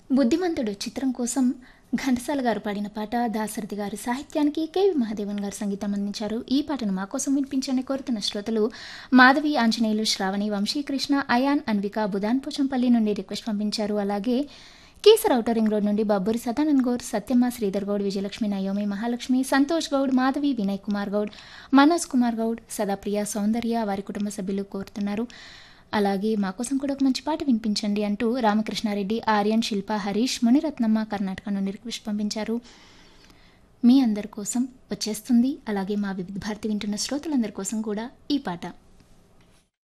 బుద్ధిమంతుడు చిత్రం కోసం ఘంటసాల గారు పాడిన పాట దాసరథి గారి సాహిత్యానికి కేవి మహాదేవన్ గారు సంగీతం అందించారు ఈ పాటను మా కోసం వినిపించని కోరుతున్న శ్రోతలు మాధవి ఆంజనేయులు శ్రావణి వంశీకృష్ణ అయాన్ అన్విక బుధాన్ పోచంపల్లి నుండి రిక్వెస్ట్ పంపించారు అలాగే కీసర్ ఔటర్ రింగ్ రోడ్ నుండి బబ్బూరి సదానంద్ గౌడ్ సత్యమ్మ శ్రీధర్ గౌడ్ విజయలక్ష్మి నయోమి మహాలక్ష్మి సంతోష్ గౌడ్ మాధవి వినయ్ కుమార్ గౌడ్ మనోజ్ కుమార్ గౌడ్ సదాప్రియ సౌందర్య వారి కుటుంబ సభ్యులు కోరుతున్నారు అలాగే మా కోసం కూడా ఒక మంచి పాట వినిపించండి అంటూ రామకృష్ణారెడ్డి ఆర్యన్ శిల్ప హరీష్ మునిరత్నమ్మ కర్ణాటక నుండి రిక్వెస్ట్ పంపించారు మీ అందరి కోసం వచ్చేస్తుంది అలాగే మా వివిధ భారతి వింటున్న శ్రోతలందరి కోసం కూడా ఈ పాట